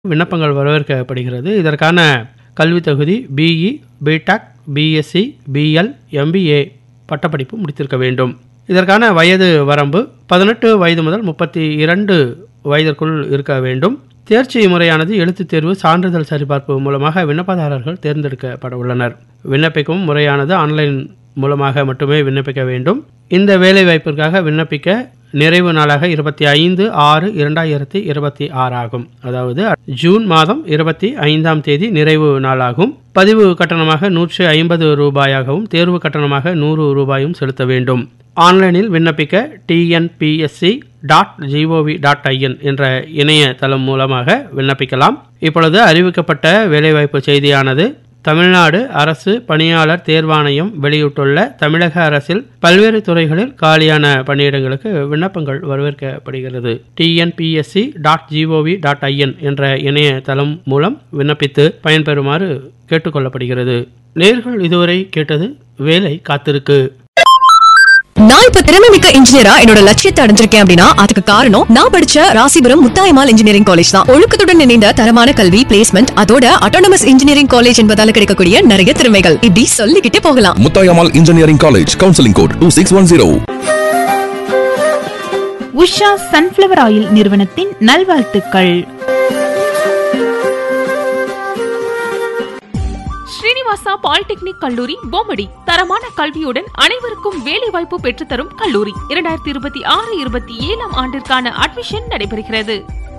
விண்ணப்பங்கள் வரவேற்கப்படுகிறது இதற்கான கல்வித் தகுதி BE BTech BSc BL MBA பட்டப்படிப்பு முடித்திருக்க வேண்டும் இதற்கான வயது வரம்பு பதினெட்டு வயது முதல் முப்பத்தி இரண்டு வயதிற்குள் இருக்க வேண்டும் தேர்ச்சி முறையானது எழுத்துத் தேர்வு சான்றிதழ் சரிபார்ப்பு மூலமாக விண்ணப்பதாரர்கள் தேர்ந்தெடுக்கப்பட உள்ளனர் விண்ணப்பிக்கும் முறையானது ஆன்லைன் மூலமாக மட்டுமே விண்ணப்பிக்க வேண்டும் இந்த வேலைவாய்ப்பிற்காக விண்ணப்பிக்க நிறைவு நாளாக இருபத்தி ஐந்து ஆறு இரண்டாயிரத்தி இருபத்தி ஆறு ஆகும் அதாவது ஜூன் மாதம் இருபத்தி ஐந்தாம் தேதி நிறைவு நாளாகும் பதிவு கட்டணமாக நூற்றி ஐம்பது ரூபாயாகவும் தேர்வு கட்டணமாக நூறு ரூபாயும் செலுத்த வேண்டும் ஆன்லைனில் விண்ணப்பிக்க TNPSC dot GOV dot IN என்ற இணையதளம் மூலமாக விண்ணப்பிக்கலாம் இப்பொழுது அறிவிக்கப்பட்ட வேலைவாய்ப்பு செய்தியானது தமிழ்நாடு அரசு பணியாளர் தேர்வாணையம் வெளியிட்டுள்ள தமிழக அரசில் பல்வேறு துறைகளில் காலியான பணியிடங்களுக்கு விண்ணப்பங்கள் வரவேற்கப்படுகிறது TNPSC dot GOV dot IN என்ற இணையதளம் மூலம் விண்ணப்பித்து பயன்பெறுமாறு கேட்டுக்கொள்ளப்படுகிறது நேர்கள் இதுவரை கேட்டது வேலை காத்திருக்கு நான் இப்ப திறமை மிக்க இன்ஜினியரா என்னோட லட்சியத்தை அடைஞ்சிருக்கேன் அப்படின்னா அதுக்கு காரணம் நான் படிச்ச ராசிபுரம் முத்தாயமால் இன்ஜினியரிங் காலேஜ் தான் ஒழுக்கத்துடன் இணைந்த தரமான கல்வி பிளேஸ்மெண்ட் அதோட அட்டானமஸ் இன்ஜினியரிங் காலேஜ் என்பதால கிடைக்கக்கூடிய நிறைய திறமைகள் இப்படி சொல்லிக்கிட்டே போகலாம் Muthayammal engineering college counselling code two six one zero Usha sunflower oil நிறுவனத்தின் நல்வாழ்த்துக்கள் ஸ்ரீனிவாசா பாலிடெக்னிக் கல்லூரி பொம்மடி தரமான கல்வியுடன் அனைவருக்கும் வேலைவாய்ப்பு பெற்றுத்தரும் கல்லூரி இரண்டாயிரத்தி இருபத்தி ஆறு இருபத்தி ஏழாம் ஆண்டிற்கான அட்மிஷன் நடைபெறுகிறது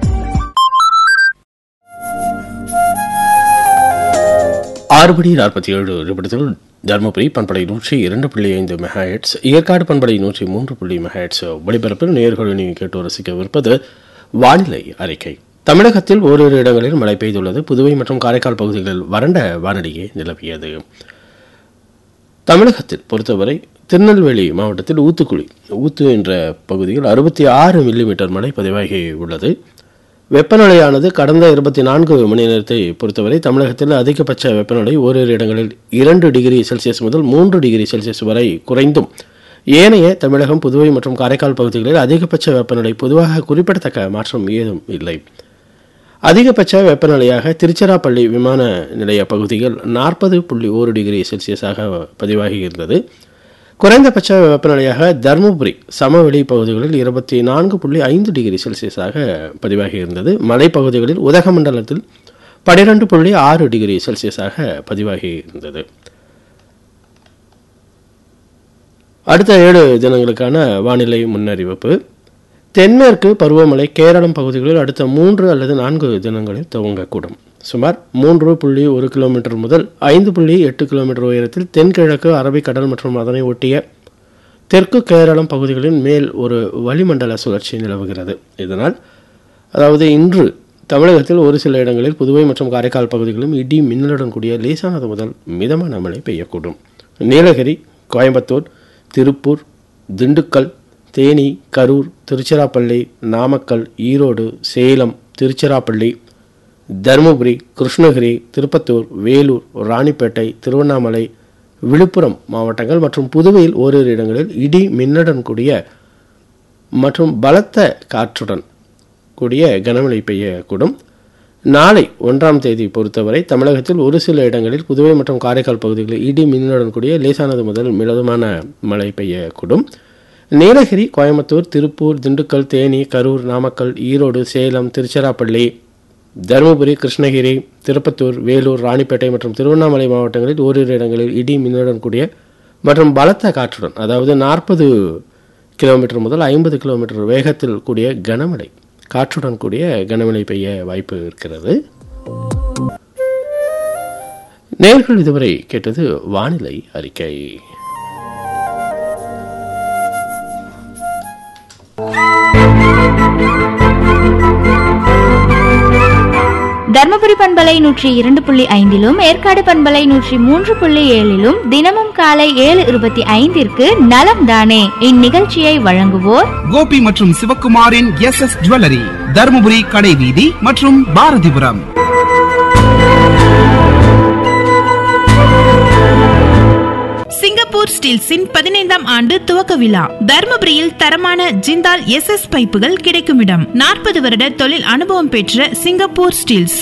ஆறு மணி நாற்பத்தி ஏழு நிமிடத்தில் தருமபுரி பண்படை நூற்றி இரண்டு புள்ளி ஐந்து மெகாஹெட்ஸ் ஏற்காடு பண்படை நூற்றி மூன்று புள்ளி மெகாஹெட்ஸ் ஒளிபரப்பில் நேர்கள் நீங்கள் கேட்டு ரசிக்கவிருப்பது வானிலை அறிக்கை தமிழகத்தில் ஓரிரு இடங்களில் மழை பெய்துள்ளது புதுவை மற்றும் காரைக்கால் பகுதிகளில் வறண்ட வானிலையே நிலவியது தமிழகத்தில் பொறுத்தவரை திருநெல்வேலி மாவட்டத்தில் ஊத்துக்குழி ஊத்து என்ற பகுதியில் அறுபத்தி ஆறு மில்லிமீட்டர் மழை பதிவாகி உள்ளது வெப்பநிலையானது கடந்த இருபத்தி நான்கு மணி நேரத்தை பொறுத்தவரை தமிழகத்தில் அதிகபட்ச வெப்பநிலை ஓரிரு இடங்களில் இரண்டு டிகிரி செல்சியஸ் முதல் மூன்று டிகிரி செல்சியஸ் வரை குறைந்தும் ஏனைய தமிழகம் புதுவை மற்றும் காரைக்கால் பகுதிகளில் அதிகபட்ச வெப்பநிலை பொதுவாக குறிப்பிடத்தக்க மாற்றம் ஏதும் இல்லை அதிகபட்ச வெப்பநிலையாக திருச்சிராப்பள்ளி விமான நிலைய பகுதியில் நாற்பது புள்ளி ஒரு டிகிரி செல்சியஸாக பதிவாகி இருந்தது குறைந்தபட்ச வெப்பநிலையாக தருமபுரி சமவெளி பகுதிகளில் இருபத்தி நான்கு புள்ளி ஐந்து டிகிரி செல்சியஸாக பதிவாகி இருந்தது மலைப்பகுதிகளில் உதகமண்டலத்தில் பனிரெண்டு புள்ளி ஆறு டிகிரி செல்சியஸாக பதிவாகி இருந்தது அடுத்த ஏழு தினங்களுக்கான வானிலை முன்னறிவிப்பு தென்மேற்கு பருவமழை கேரளம் பகுதிகளில் அடுத்த மூன்று அல்லது நான்கு தினங்களில் துவங்கக்கூடும் சுமார் மூன்று புள்ளி ஒரு கிலோமீட்டர் முதல் ஐந்து புள்ளி எட்டு கிலோமீட்டர் உயரத்தில் தென்கிழக்கு அரபிக்கடல் மற்றும் அதனை ஒட்டிய தெற்கு கேரளம் பகுதிகளின் மேல் ஒரு வளிமண்டல சுழற்சி நிலவுகிறது இதனால் அதாவது இன்று தமிழகத்தில் ஒரு சில இடங்களில் புதுவை மற்றும் காரைக்கால் பகுதிகளிலும் இடி மின்னலுடன் கூடிய லேசானது முதல் மிதமான மழை பெய்யக்கூடும் நீலகிரி கோயம்புத்தூர் திருப்பூர் திண்டுக்கல் தேனி கரூர் திருச்சிராப்பள்ளி நாமக்கல் ஈரோடு சேலம் திருச்சிராப்பள்ளி தருமபுரி கிருஷ்ணகிரி திருப்பத்தூர் வேலூர் ராணிப்பேட்டை திருவண்ணாமலை விழுப்புரம் மாவட்டங்கள் மற்றும் புதுவையில் ஓரிரு இடங்களில் இடி மின்னலுடன் கூடிய மற்றும் பலத்த காற்றுடன் கூடிய கனமழை பெய்யக்கூடும் நாளை ஒன்றாம் தேதி பொறுத்தவரை தமிழகத்தில் ஒரு சில இடங்களில் புதுவை மற்றும் காரைக்கால் பகுதிகளில் இடி மின்னலுடன் கூடிய லேசானது முதல் மிதமான மழை பெய்யக்கூடும் நீலகிரி கோயம்புத்தூர் திருப்பூர் திண்டுக்கல் தேனி கரூர் நாமக்கல் ஈரோடு சேலம் திருச்சிராப்பள்ளி தருமபுரி கிருஷ்ணகிரி திருப்பத்தூர் வேலூர் ராணிப்பேட்டை மற்றும் திருவண்ணாமலை மாவட்டங்களில் ஓரிரு இடங்களில் இடி மின்னலுடன் கூடிய மற்றும் பலத்த காற்றுடன் அதாவது நாற்பது கிலோமீட்டர் முதல் ஐம்பது கிலோமீட்டர் வேகத்தில் கூடிய கனமழை காற்றுடன் கூடிய கனமழை பெய்ய வாய்ப்பு இருக்கிறது நேர்கள் இதுவரை கேட்டது வானிலை அறிக்கை தர்மபுரி பண்பலை நூற்றி இரண்டு புள்ளி ஐந்திலும் ஏற்காடு பண்பலை நூற்றி மூன்று புள்ளி ஏழிலும் தினமும் காலை ஏழு இருபத்தி ஐந்திற்கு நலம் தானே இந்நிகழ்ச்சியை வழங்குவோர் கோபி மற்றும் சிவக்குமாரின் எஸ் எஸ் ஜுவல்லரி தருமபுரி கடை வீதி மற்றும் பாரதிபுரம் சிங்கப்பூர் சிங்கப்பூர் ஸ்டீல்ஸின் பதினைந்தாம் ஆண்டு துவக்க விழா தர்மபுரியில் தரமான ஜிந்தால் எஸ் எஸ் பைப்புகள் கிடைக்கும் இடம் நாற்பது வருட தொழில் அனுபவம் பெற்ற சிங்கப்பூர் ஸ்டீல்ஸ்